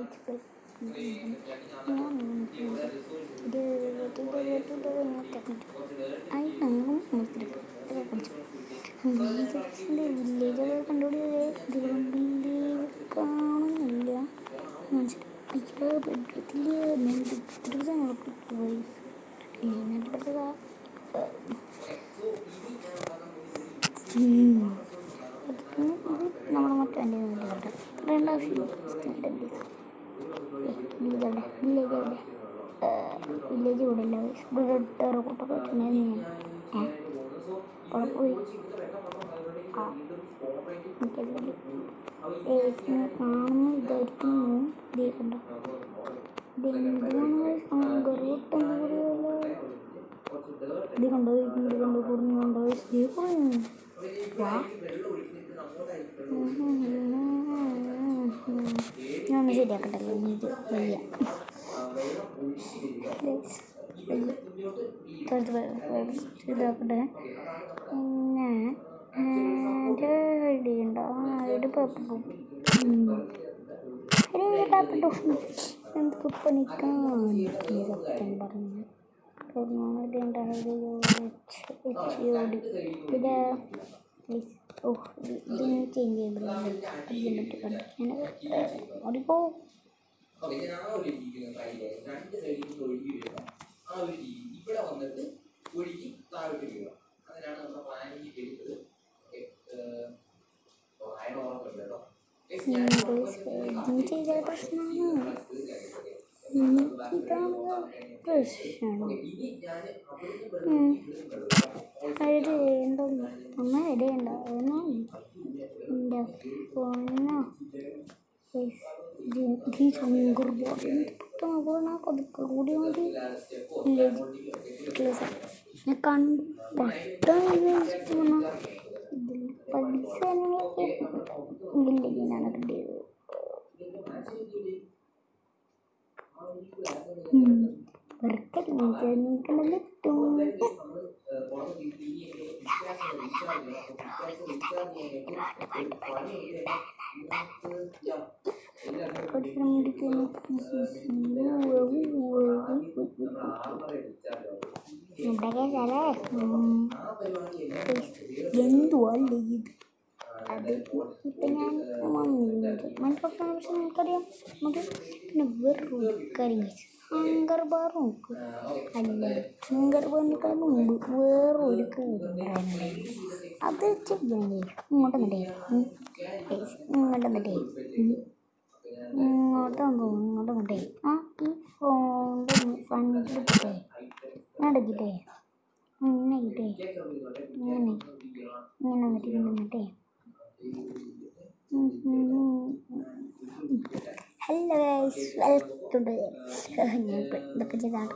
വെച്ചിട്ട് ഇത് അതിനങ്ങും വില്ലേജൊക്കെ കണ്ടുപിടിച്ചത് ഇതിലും വില്ലേജ് കാണുന്നില്ല മനസ്സിലായി അയ്യോ ബെഡ്റൂമിൽ മെഡിക്കൽ ഞങ്ങൾക്ക് പോയി ഇല്ലേ എന്നിട്ട് ഇത് നമ്മുടെ മറ്റേ വണ്ടി കണ്ടു രണ്ടാം വില്ലേജ് വില്ലേജ് എവിടെ വില്ലേജ് ഇവിടെ ഇല്ല ഇവിടെ ടെറക്കോട്ടൊക്കെ വെച്ചിട്ടുണ്ടായിരുന്നു ഞാൻ ഏ അവിടെ പോയി ആ എനിക്കറിയില്ല ഏസിനെ കാണുമ്പോൾ ഇതായിരിക്കും ഇതേ കണ്ടോ ഇതെന്താണ് ഗർവട്ടം ഇത് കണ്ടോ ഇത് കണ്ടോ കൂടുന്നുണ്ടോ ഇത് പറയുന്നു വാ ഞാൻ ഒന്ന് ശരിയാക്കട്ടല്ലോ ഇത് വയ്യ ഇതാക്കട്ടെ പിന്നെ എൻ്റെ ഐഡിയ ഉണ്ടോ ഒരു പേപ്പർ ഒരു പേപ്പർ എന്തൊക്കെ പണിക്കാൻ സത്യം പറഞ്ഞു ഐഡിയ ഉണ്ടായത് എച്ച് ഓടി ഇത് ഓ ഇത് ചേഞ്ച് ചെയ്തില്ല അതിനെ പറ്റി പഠിക്കാൻ ഓടിക്കോ ഓക്കെ ഞാൻ ആ ഒരു രീതിയിൽ ട്രൈ ചെയ്യാം രണ്ട് സൈഡിൽ നിന്ന് ഒഴുകി വരിക ആ ഒരു രീതി ഇവിടെ വന്നിട്ട് ഒഴുകി താഴോട്ട് വീഴുക അങ്ങനെയാണ് നമ്മുടെ പ്ലാനിങ് ചെയ്തത് ഓക്കെ അയൺ ഓർമ്മ കേട്ടോ Next ഞാൻ ഇത് ചെയ്ത പ്രശ്നമാണ് ഇതാണ് പ്രശ്നം ഇനി ഞാൻ അവിടുന്ന് ഉം. വെള്ളം അതായത് എന്തോ അമ്മ ഇടയുണ്ടാവുന്നു എൻ്റെ പൊന്നോ ഈ ശങ്കർ കൊതുക്ക് കൂടി മതി വില്ലേജ് ഞാൻ കണ്ടു പെട്ടെന്ന് വിചാരിച്ചിട്ട് വന്നു. ഇതിൽ പൈസ വില്ലേജിനാണ് കിട്ടിയത് ഉം. വെറുതെ നിങ്ങൾക്ക് നിൽക്കണത് എന്തുവല്ലേ ഇത് അത് ഇപ്പം ഞാൻ വന്നിരുന്നത് മൈൻക്രാഫ്റ്റ് പക്ഷെ നമുക്കറിയാം നമുക്ക് പിന്നെ വേറൊരു കാര്യം കഴിച്ചു ഹങ്കർ ബാർ നോക്ക് അല്ല ഹങ്കർ ബാറിനേക്കാൾ മുമ്പ് വേറൊരു കാര്യം പറയാനുണ്ടായിരുന്നു അത് ചെറിയ ഇങ്ങോട്ട് നിട്ടേ ഇങ്ങോട്ട് നിട്ടേ ഇങ്ങോട്ട് വന്നു ഇങ്ങോട്ട് നിട്ടേ ആ ഈ ഫോണിൻ്റെ ഫ്രണ്ടിലിട്ടേ നടക്കിട്ടേ ഇങ്ങനെ കിട്ടേ ഇങ്ങനെ ഇങ്ങനെ വന്നിട്ട് ഇങ്ങനെ വന്നിട്ടേ ഹലോ ഗൈസ് വെൽക്കം ടു ഞാൻ ഇപ്പം ഇതൊക്കെ ചെയ്താണ്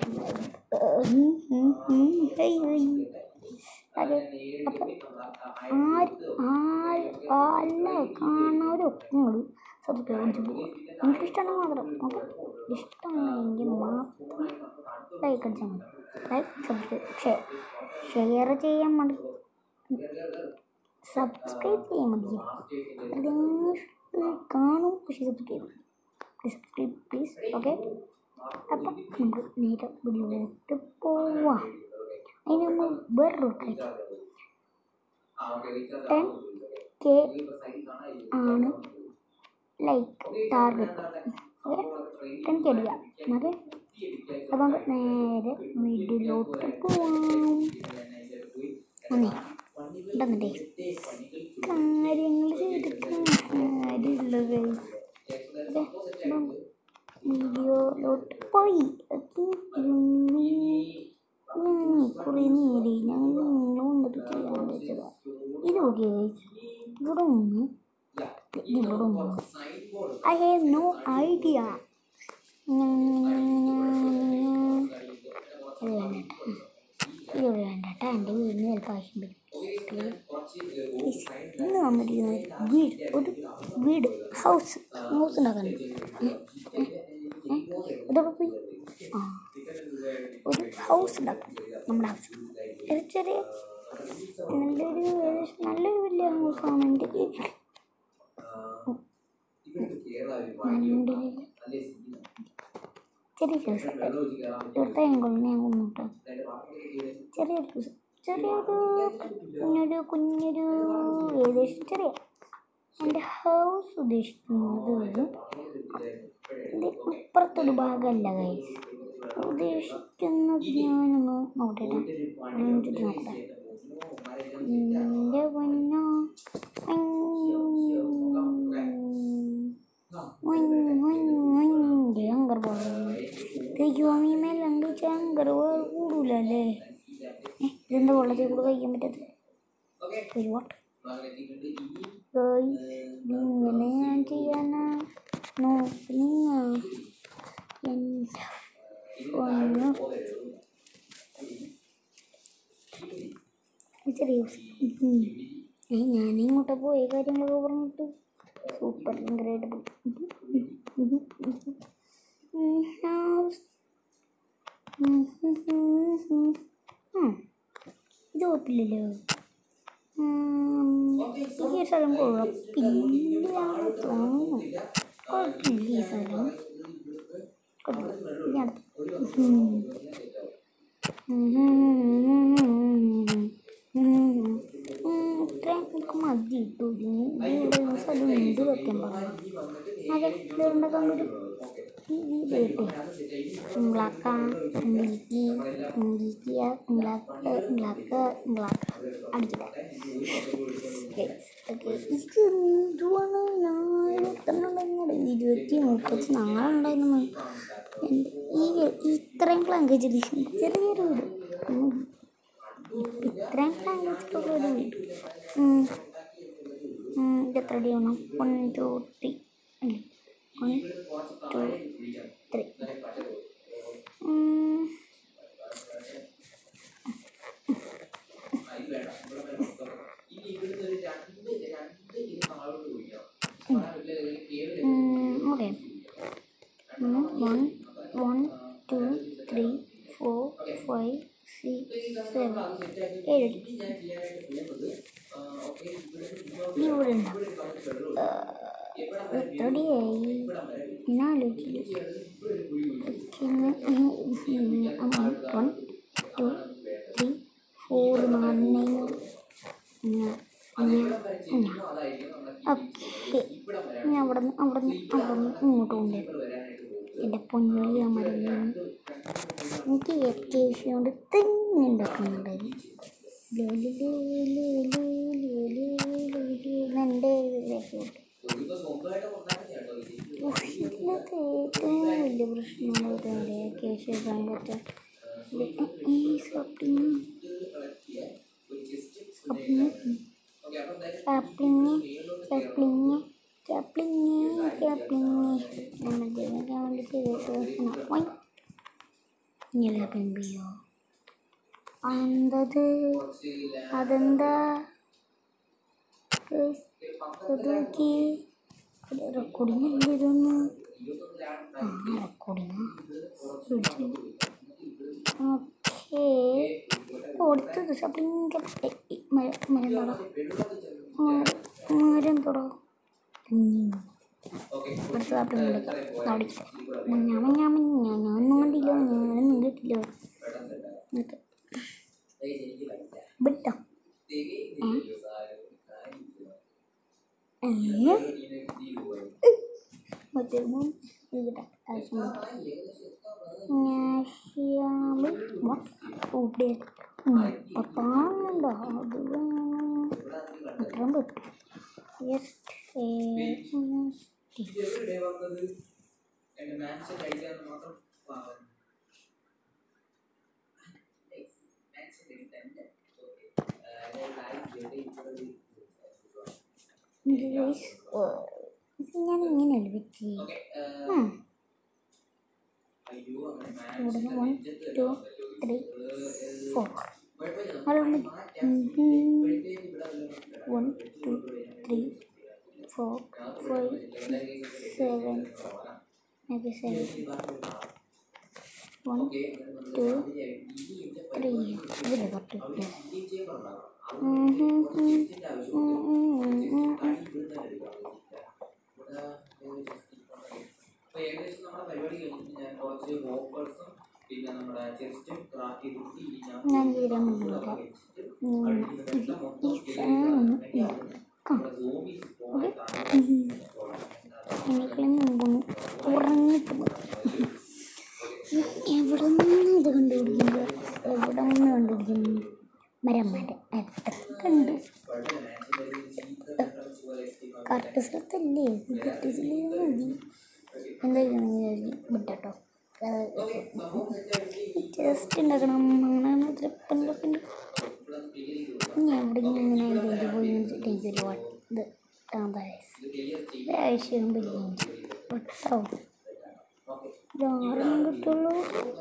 അതെ അപ്പം ആര് ആര് അല്ല കാണാവരൊക്കെ ഇങ്ങോട്ട് സബ്സ്ക്രൈബ് അടിച്ച് പോകും നിങ്ങൾക്ക് ഇഷ്ടമാണെങ്കിൽ മാത്രം അപ്പം ഇഷ്ടമാണെങ്കിൽ മാത്രം ലൈക്ക് അടിച്ചാൽ മതി ലൈക്ക് സബ്സ്ക്രൈബ് ഷെയർ ഷെയർ ചെയ്യാൻ മതി സബ്സ്ക്രൈബ് ചെയ്യാൻ മതി കാണും പക്ഷേ സബ്സ്ക്രൈബ് സബ്സ്ക്രൈബ് പ്ലീസ് ഓക്കെ അപ്പം നമുക്ക് നേരെ വീഡിയോട്ട് പോവാം അതിന് നമ്മൾ വേറൊരു കാര്യം ടെൻ കെ ആണ് like target okay ten K അടിക്കാം ഓക്കെ അപ്പം നേരെ വീഡിയോയിലോട്ട് പോവാം ഒന്നേ ഉണ്ടെന്നിട്ടേ കാര്യങ്ങൾ ചെയ്തിട്ട് കാര്യമുള്ള വീഡിയോയിലോട്ട് പോയി കുറേ നേരെ ഞാൻ നിങ്ങൾ വന്നിട്ട് ചെയ്യാൻ വെച്ചതാ ഇത് നോക്കിയ ഇവിടെ ഒന്ന് ഇവിടെ ഒന്ന് ഐ ഹാവ് നോ ഐഡിയ ഇത് വേണ്ട ഇത് വേണ്ട കേട്ടോ എൻ്റെ വീടിന് ചിലപ്പോൾ ആവശ്യം വരും ഇന്ന് വന്നിരിക്കുന്നത് വീട് ഒരു വീട് ഹൗസ് ഹൗസ് ഉണ്ടാക്കാനുണ്ട് ഇതോടെ പോയി ആ ഒരു ഹൗസ് ഉണ്ടാക്കും നമ്മുടെ ഹൗസ് ഒരു ചെറിയ നല്ലൊരു ഏകദേശം നല്ലൊരു വലിയ ഹൗസാണ് എൻ്റെ ഇവിടെ കേരള ഒരു വണ്ടി മണ്ണിടില്ല നല്ല സീനാണ് ചെറിയ ദിവസം വെള്ളം ഒഴിച്ച് കയറാൻ പറ്റും ഇവിടുത്തെ കൊള്ളിനെ ഞാൻ കൊന്നിട്ടോ അതിന്റെ പാട്ടൊക്കെ കേറി ചെറിയൊരു ദിവസം ചെറിയൊരു കുഞ്ഞൊരു കുഞ്ഞൊരു ഏകദേശം ചെറിയ എൻ്റെ ഹൗസ് ഉദ്ദേശിക്കുന്നത് ഇത് ഇപ്പുറത്തൊരു ഭാഗമല്ല കൈ ഉദ്ദേശിക്കുന്നത് ഞാനൊന്ന് നോക്കട്ടെ ചുറ്റി നോക്കട്ടെ എൻ്റെ പൊന്നോ അങ്കർ ദൈവമീ മേലുണ്ട് അങ്കർ കൂടൂലല്ലേ ഏ ഇതെന്താ വെള്ളത്തിൽ കൂടെ കഴിക്കാൻ പറ്റത്ത് ഒരുപാട് ഇങ്ങനെ ഞാൻ ചെയ്യാനാ നോക്ക് നിങ്ങൾ എൻ്റെ പൊന്നു ചെറിയ ഏ ഞാനിങ്ങോട്ട് പോയ കാര്യങ്ങളൊക്കെ പറഞ്ഞിട്ട് സൂപ്പർ ഇൻക്രെഡിബിൾ ഇത് കുഴപ്പമില്ലല്ലോ ഈ സ്ഥലം കുഴപ്പമില്ല തോന്നുന്നു കുഴപ്പമില്ല ഈ സ്ഥലം കുഴപ്പമില്ല ഇനി അടുത്ത ഇത്രയും നമുക്ക് മതി ഇട്ടു ഇവിടെ സ്ഥലം ഉണ്ട് വെക്കാൻ പറഞ്ഞു അതെ ഇതുകൊണ്ട് കണ്ടൊരു വീട് ബ്ലാക്ക ഇംഗ്ലീക്ക് ഇംഗ്ലീക്കിയ ബ്ലാക്ക് ബ്ലാക്ക് ബ്ലാക്ക് അടിക്കുക ഓക്കെ ഇത് എന്തുവാണ് ഞാൻ എത്രണ്ണുണ്ടെങ്കിൽ ഇരുപത്തി മുപ്പത്തി നാളെ ഉണ്ടായിരുന്നു എൻ്റെ ഈ ഇത്രയും പ്ലാങ്കേജ് ചെറിയൊരു വീട് ഉം. ഇത്രയും പ്ലാങ്കേജിലുള്ള ഒരു വീട് ഉം. ഉം, ഇത് എത്ര അടി വേണം വൺ ടു ത്രീ അല്ലേ വൺ ടു ത്രീ ഉം. ഉം, okay one one two three four five six seven ഏഴ് ഇനി ഇവിടെ ഉണ്ടാവും എത്ര അടിയായി ഞാൻ ആലോചിക്കില്ല വൺ ടു ത്രീ ഫോർ നാല് ഓക്കെ ഞാൻ അവിടെ നിന്ന് അവിടെ നിന്ന് അവിടെ നിന്ന് ഇങ്ങോട്ട് കൊണ്ടുവരും എൻ്റെ പൊന്നുള്ളി അമരങ്ങ എനിക്ക് അത്യാവശ്യം കൊണ്ട് തന്നെ ഉണ്ടാക്കുന്നുണ്ടായിരുന്നു എൻ്റെ രക്ഷപ്പെട്ടു ഇതിനകത്ത് ഏറ്റവും വലിയ പ്രശ്നമുള്ളത് കേശവൻ പറ്റ ഈ സപ്ലിങ് സപ്ലിങ് സപ്ലിങ് സപ്ലിങ് സപ്ലിങ് നമ്മൾ ജീവിക്കാൻ വേണ്ടി ചെയ്തിട്ട് ഇങ്ങനെ പെൺപിയോ അന്തത് അതെന്താ അതൊക്കെ റെക്കോർഡിങ് അല്ലേ ഇതൊന്ന് ആ റെക്കോർഡിങ് ഓക്കേ കൊടുത്തത് സപ്ലിങ് മരം തൊടോ മരം തൊടോ അടുത്ത സപ്ലിങ് എടുക്കാം അടിക്കാം മഞ്ഞ മഞ്ഞ മഞ്ഞ ഞാനൊന്നും കണ്ടില്ല ഞാനൊന്നും കേട്ടില്ല എന്നിട്ട് വിട്ടോ ഏ മറ്റൊരു ഇവിടെ ആവശ്യം നാഷ്യാമി ഇവിടെ പത്താണുണ്ടോ അത് വേണം അത്രയും പറ്റും യെസ് എന്റെ മാത്സ് കഴിക്കാൻ മാത്രം പാവം ഗൈസ് ഇത് ഞാൻ ഇങ്ങനെയല്ല വെച്ച് ഇവിടെ one two three four one two three four five six seven okay seven one two three ഇതിൽ കട്ട് ഏകദേശം നമ്മുടെ പരിപാടി കഴിഞ്ഞിട്ട് ഞാൻ കുറച്ച് റോപ്പേഴ്സും പിന്നെ നമ്മുടെ ചെസ്റ്റും ക്രാഫ്റ്റ് ചെയ്തിട്ട് ഇനി ഞാൻ ഞാൻ ചെയ്യാൻ പോകുന്നില്ല വെച്ചിട്ട് ഈ സാധനം എനിക്കളും മുമ്പൊന്ന് ഉറങ്ങിട്ട് എവിടെ നിന്ന് ഇത് കണ്ടുപിടിക്കുന്നത് എവിടെ നിന്ന് കണ്ടുപിടിക്കുന്നു മരം മരം എത്ര കണ്ടു കറക്റ്റ് സ്ഥലത്തല്ലേ കറക്റ്റ് സ്ഥലം മതി എന്തായാലും വിട്ടോ ജസ്റ്റ് ഉണ്ടാക്കണം അങ്ങനെ തൃപ്പൻ്റെ ഞാൻ എവിടെയെങ്കിലും ഇങ്ങനെ ഇതിൻ്റെ പോയി ടീച്ചർ ഇത് താമര ആവശ്യം പെട്ടാവും ഇത് ആറെണ്ണം കിട്ടുള്ളൂ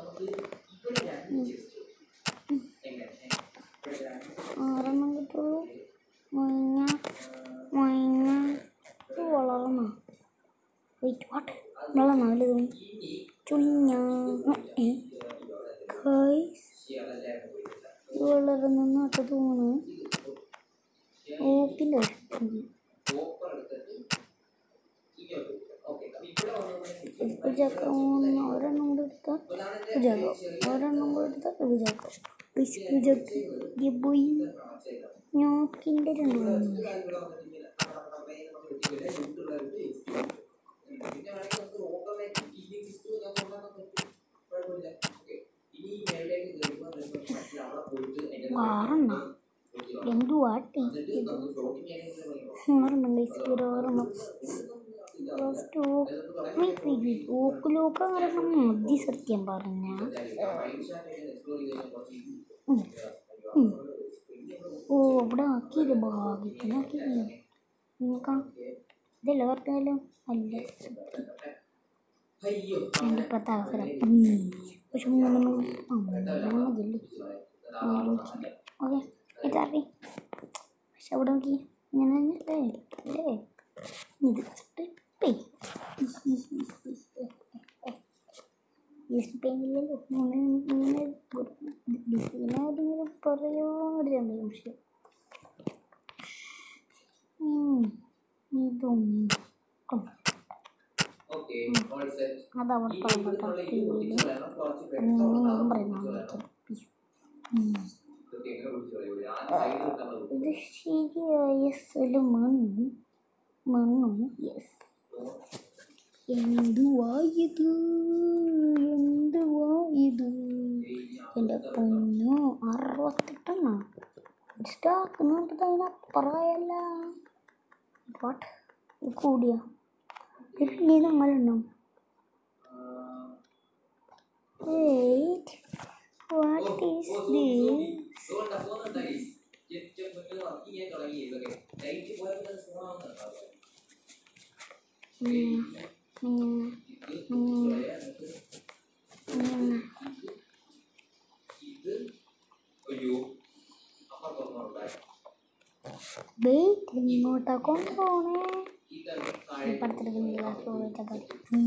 ആറെണ്ണം കിട്ടുള്ളൂ മൊയ്ങ്ങ മൊയ്ങ്ങ ഇത് വളർന്ന വെയിറ്റ് വാട്ട് വളർന്ന വലുത് ചുളിഞ്ഞ ഗൈസ് വളരുന്നൊക്കെ തോന്നുന്നു ഓപ്പിൻ്റെ ചക്ക ഒരെണ്ണം കൂടെ എടുത്താൽ കുജാക്കോ ഒരെണ്ണം കൂടെ എടുത്താൽ കുജാക്കോ കുജാക്കി പോയി ഞോക്കിൻ്റെ രണ്ട് മൂന്ന് ആറെണ്ണ എന്തുവാട്ടി ഇത് ആറെണ്ണം ഗൈസ് ഒരു ആറെണ്ണം ഫസ്റ്റ് ഓക്കിലോക്ക് ഒരെണ്ണം മതി സത്യം പറഞ്ഞ ഓ അവിടെ ആക്കിയത് ഭാഗ്യത്തിന് ആക്കിയില്ലേ നോക്കാം ഇതല്ല പറഞ്ഞാലും അല്ല എൻ്റെ ഇപ്പോഴത്തെ അവസരം പക്ഷെ മൂന്നെണ്ണം ആ മൂന്നെണ്ണം മതിയല്ലേ ഓക്കെ ഇതറി പക്ഷെ അവിടെ നോക്കി ഇങ്ങനെ തന്നെ അല്ലേ അല്ലേ ഇത് സ്ട്രിപ്പേ ഡിസ്പ്ലേയില്ലല്ലോ ഇങ്ങനെ ഇങ്ങനെ ഡിസൈനായതെങ്കിലും പറയോ ഒരു സംശയം ഇതൊന്നും അതവിടെ പറഞ്ഞിട്ടോ ടി വിയിൽ ഞാൻ പറയുന്ന ഇത് ശരിയായ സ്ഥലം മണ്ണും മണ്ണും യെസ് എന്തുവാ ഇത് എന്തുവാ ഇത് എൻ്റെ പൊന്നോ അറുപത്തെട്ടെണ്ണ സ്റ്റാക്ക് നോക്കിട്ട് അതിനപ്പുറമായല്ല വാട്ട് കൂടിയ ഇനി നമ്മളെണ്ണം Wait, what is this? Mm, mm, mm, mm. Wait, എങ്ങോട്ടാ കൊണ്ടുപോണേ ഇപ്പടുത്തെടുക്കുന്നില്ല ചോദിച്ച പോലെ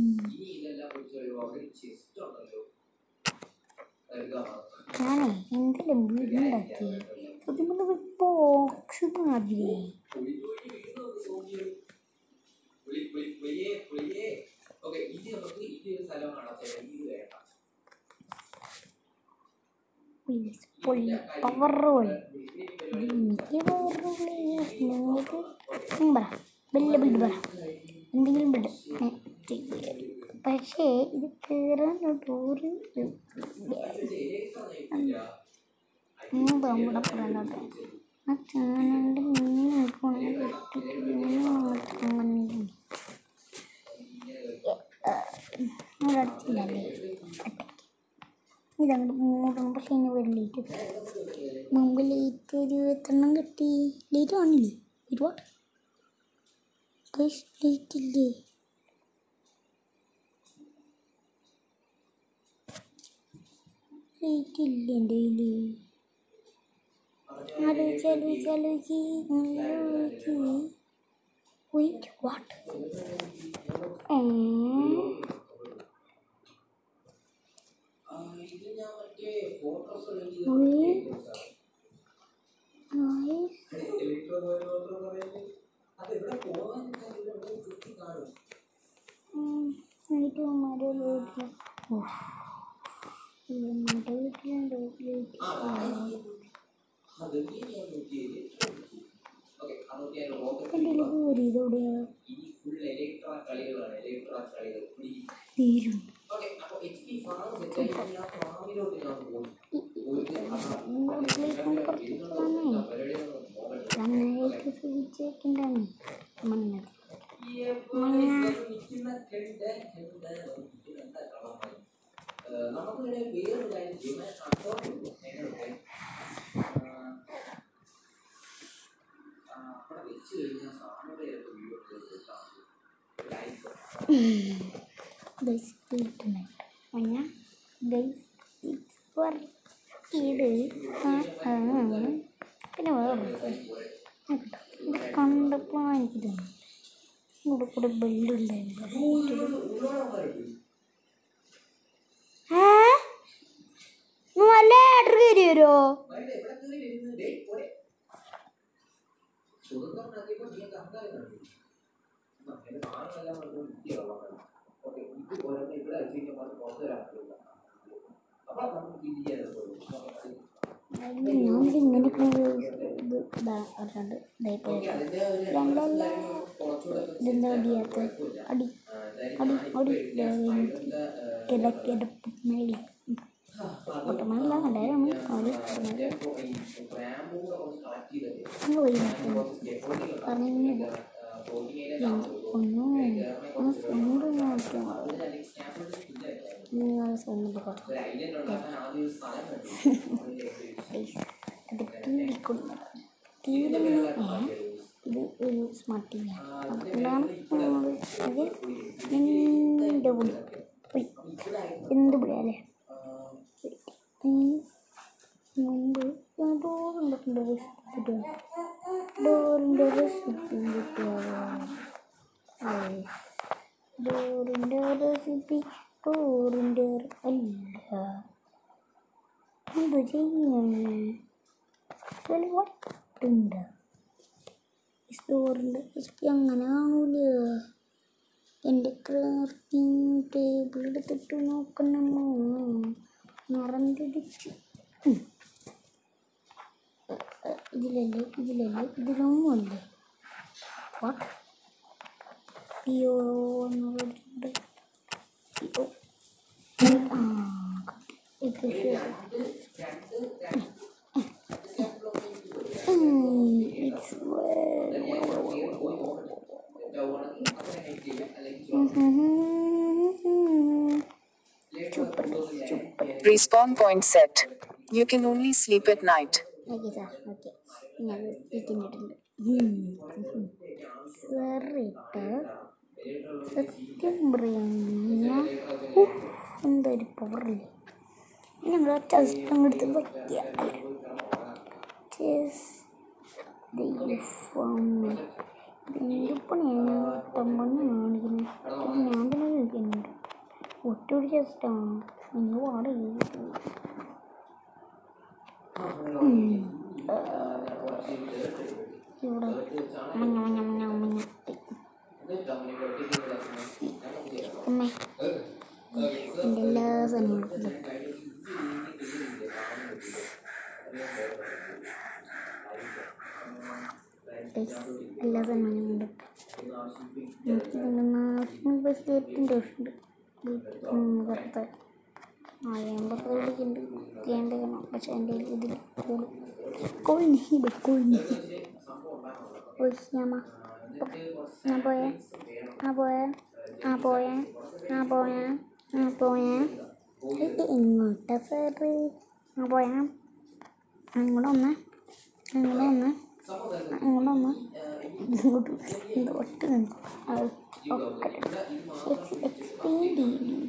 ഞാനേ എന്തെല്ലാം വീടുണ്ടാക്കി സത്യം പറഞ്ഞ ബോക്സ് മാതിരി പൊള്ളി പവർ പോലെ എനിക്ക് പവർ നിങ്ങൾക്ക് പറ വലിയ ബിൽഡ് പറ എന്തെങ്കിലും ബിൽഡ് പക്ഷേ ഇത് കയറാൻ ടൂറ് നമ്മുടെ പറയണത് ആ ചാനലിൻ്റെ മീൻ നോക്കുകയാണെങ്കിൽ അടുത്തില്ലല്ലേ ഇതങ്ങോട്ട് മൂടണം പക്ഷേ ഇനി ഒരു ലേറ്റ് മുമ്പ് ലേറ്റ് ഒരു എത്രണ്ണം കിട്ടി ലേറ്റ് കാണില്ലേ ഒരുപാട് ലേറ്റ് ഇല്ലേ ലേറ്റ് ഇല്ല എൻ്റെ കയ്യിൽ ആലോചിച്ച് ആലോചിച്ച് ആലോചിച്ച് ആലോചിച്ച് വെയിറ്റ് വാട്ട് നൈറ്റ് ഉമ്മാരെ വീട്ടിൽ ഉമ്മയുടെ വീട്ടിലുണ്ട് ലൈറ്റ് ആ വായി അത് ഞാൻ നോക്കിയത് ഓക്കെ അതൊക്കെ ഞാൻ ലോകത്തിൽ എൻ്റെ കയറിയതോടെയാ ഇനി ഫുൾ ഇലക്ട്ര കളികളാണ് ഇലക്ട്ര കളികൾ തീരും ഓക്കെ അപ്പോൾ എച്ച് പി ഫാം സെറ്റ് ആയി ആ ഫാമിലോട്ട് ഞാൻ പോകും നന്നായിട്ട് സൂചിച്ചേക്കുണ്ടാണ് മണ്ണത് നമുക്കിവിടെ വേറൊരു കാര്യം ചെയ്യാം അക്കൗണ്ട് നേരത്തെ അവിടെ വെച്ച് കഴിഞ്ഞാൽ സാറിയുടെ വീഡിയോ ലൈഫ് ഗൈസ് കിട്ടുന്നുണ്ട് മഞ്ഞ ഗൈസ് ഇറ്റ്സ് ഫോർ ഇത് പിന്നെ വേറെ ഇത് കണ്ടപ്പോൾ എനിക്ക് തോന്നി ഇവിടെ കൂടെ ബെല്ലുണ്ടായിരുന്നു ഏ നല്ല ആർഡർ കയറി വരുമോ മരുന്ന് എവിടെ കയറി വരുന്നത് ദേ പോരെ സുഗന്ധം ഉണ്ടാക്കിയപ്പോൾ നിങ്ങൾക്ക് അഹങ്കാരം കണ്ടു അങ്ങനെ സാധനമെല്ലാം നമുക്ക് വൃത്തിയുള്ളതാണ് ഓക്കെ ഇത് ഓരോന്ന് ഇവിടെ വെച്ച് കഴിഞ്ഞാൽ അത് പുറത്ത് വരാൻ പറ്റില്ല അപ്പോൾ നമുക്ക് ഫീൽ ചെയ്യാൻ ഞാനിത് ഇങ്ങനെ ഇത് ഇതാ അറിയാണ്ട് ഇതായിപ്പോയി അതിൻ്റെ ഒരു രണ്ടല്ല കുറച്ചുകൂടെ ഇതെന്താ അടിയാത്ത അടി അടി അടി കിടക്കിടപ്പ് മേടി പൊട്ടമല്ല കണ്ടായിരുന്നു അവര് പോയി പറഞ്ഞു ഒന്നും ആ സൗണ്ട് നോക്കിയാൽ നിങ്ങൾ സൗണ്ട് കുറച്ച് അത് ടി വി കൊണ്ട് ടി വിയിൽ ഇത് ഒരു സ്മാർട്ട് ടി വിയാണ് അതുകൊണ്ടാണ് അത് എൻ്റെ പൊടി പൊടി എന്ത് പൊടി അല്ലേ ഈ മുമ്പ് ഡോറിൻ്റെ റെസിപ്പി ഡോറിൻ്റെ റെസിപ്പി ഡോറിൻ്റെ റെസിപ്പി ഡോറിൻ്റെ അല്ല എന്ത് ചെയ്യുന്നേ വട്ടുണ്ട് സ്റ്റോറിൻ്റെ റെസിപ്പി അങ്ങനെ കാണൂല എൻ്റെ ക്രാഫ്റ്റിംഗ് ടേബിൾ എടുത്തിട്ട് നോക്കണമോ നിറം പിടിച്ച് ഉം. ഇതിലല്ലേ ഇതിലല്ലേ ഇതിലൊന്നുമല്ലേ വാട്ട് പിയോ എന്ന് പറഞ്ഞിട്ടുണ്ട് പിയോ ആ ഇത് it's super super Respawn point set. You can only sleep at night. Okay sir okay ഞാൻ ഇരിക്കുന്നിട്ടുണ്ട് സെറിട്ട് സത്യം പറയാൻ എന്തൊരു പവറില്ലേ ഞങ്ങൾ ചെസ്റ്റ് അങ്ങോട്ട് വയ്ക്കുക അല്ലേ ചെസ് ദൈവമേ എന്ത് പണിയാണ് തമ്പണ്ണ കാണിക്കുന്നത് ഞാൻ തന്നെ ചോദിക്കുന്നുണ്ട് ഒറ്റൊരു ചെസ്റ്റാണ് നിങ്ങൾ പാടെ ഇവിടെ മഞ്ഞ മഞ്ഞ മഞ്ഞ മഞ്ഞ അമ്മേ എൻ്റെ എല്ലാ സാധനങ്ങളും എല്ലാ സാധനങ്ങളും ഉണ്ട് ബസ്സിൻ്റെ ഉണ്ട് വെറുതെ ആയമ്പൊക്കെ വിളിക്കുന്നുണ്ട് കുത്തിയാണ്ടേക്കണം പക്ഷെ എൻ്റെ ഇതിൽ കൂടും കൊഴിഞ്ഞി ഇവിടെ കൊഴിഞ്ഞി ഒഴിക്കാമ ഞാൻ പോയേ ആ പോയേ ആ പോയേ ആ പോയേ ആ പോയേ ഇത് എങ്ങോട്ടാ സാറ് ആ പോയാ അങ്ങോട്ട് വന്നേ അങ്ങോട്ട് വന്നേ അങ്ങോട്ട് വന്നേ ഇങ്ങോട്ട് എന്തോ ഒട്ട് നിന്നു അത് ഒക്കെ എക്സ്പെയിൻ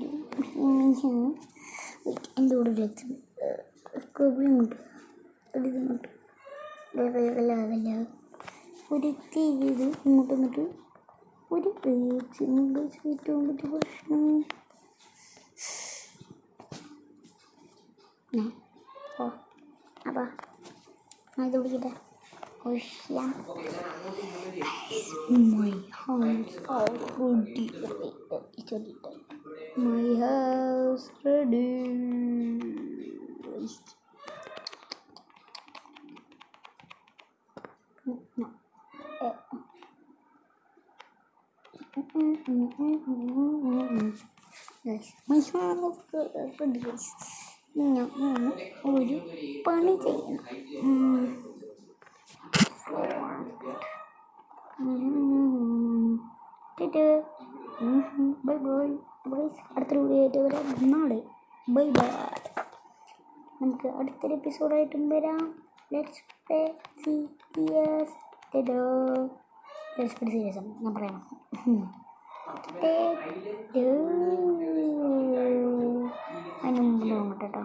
എൻ്റെ കൂടെ ഒരു എക്സ് സ്കൂബിൾ ഇങ്ങോട്ട് ഒരു ഇങ്ങോട്ട് അല്ല ഒരു ടി വി ഇത് ഇങ്ങോട്ട് വന്നിട്ട് ഒരു പേജ് ഇംഗ്ലീഷ് ഏറ്റവും പറ്റിയ പ്രശ്നം ഞാൻ ഓ അപ്പാ ഞാൻ ഇത് പിടിക്കട്ടെ ഓഷ്യാ മൈ ഹൗസ് ഓൾറെഡി ചൊല്ലിട്ട് My house ready. No. Eh. Guys, my house ready. guys. ഞാൻ ഒരു പണി ചെയ്യണം ഉം. ഉം. ടിറ്റ്. ഉം. ബൈ ബൈ ഗൈസ് അടുത്തൊരു വീഡിയോ ആയിട്ട് വരാം നാളെ ബൈ ബൈ നമുക്ക് അടുത്തൊരു എപ്പിസോഡായിട്ടും വരാം let's play serious let's play serious ആണ് ഞാൻ പറയാം അതിന് മുമ്പ് നോക്കട്ടെ കേട്ടോ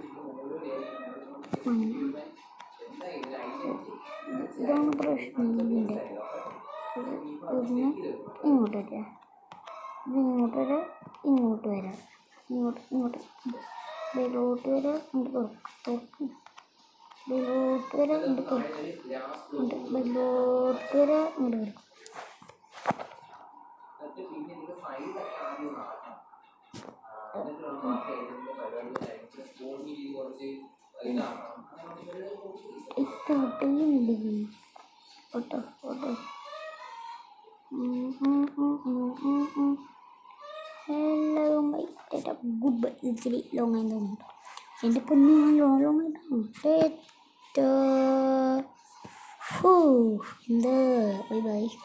അങ്ങനെ ഇതാണ് പ്രശ്നം ഇതിൻ്റെ ഇതിന് ഇങ്ങോട്ട് വരാം ഇത് ഇങ്ങോട്ട് വരാം ഇങ്ങോട്ട് വരാം ഇങ്ങോട്ട് ഇങ്ങോട്ട് ഇതിലോട്ട് വരാം ഇങ്ങോട്ട് തുറക്കും തുറക്കും ഇതിലോട്ട് വരാം ഇങ്ങോട്ട് തുറക്കും ഇങ്ങോട്ട് ഇതിലോട്ട് വരാം ഇങ്ങോട്ട് വരും എന്നിട്ട് പിന്നെ ഇതിന്റെ സൈഡൊക്കെ ആദ്യം മാറ്റണം ആ, എന്നിട്ട് നമ്മൾ ആ സൈഡിന്റെ പരിപാടി ഫോണിൽ കുറച്ച് ഇതാക്കണം അങ്ങനെ ഒരു ഇട്ട് ഒട്ടുകയുമില്ലേ ഒട്ടോ ഒട്ടോ ഹലോ ബൈ ചേട്ടാ ഗുഡ് ബൈ ഇത്തിരി ലോങ് ആയി തോന്നുന്നുണ്ടോ എൻ്റെ പൊന്നു ഞാൻ ലോങ് ലോങ് ആയിട്ടാണ് ഹൂ എന്ത് ബൈ ബൈ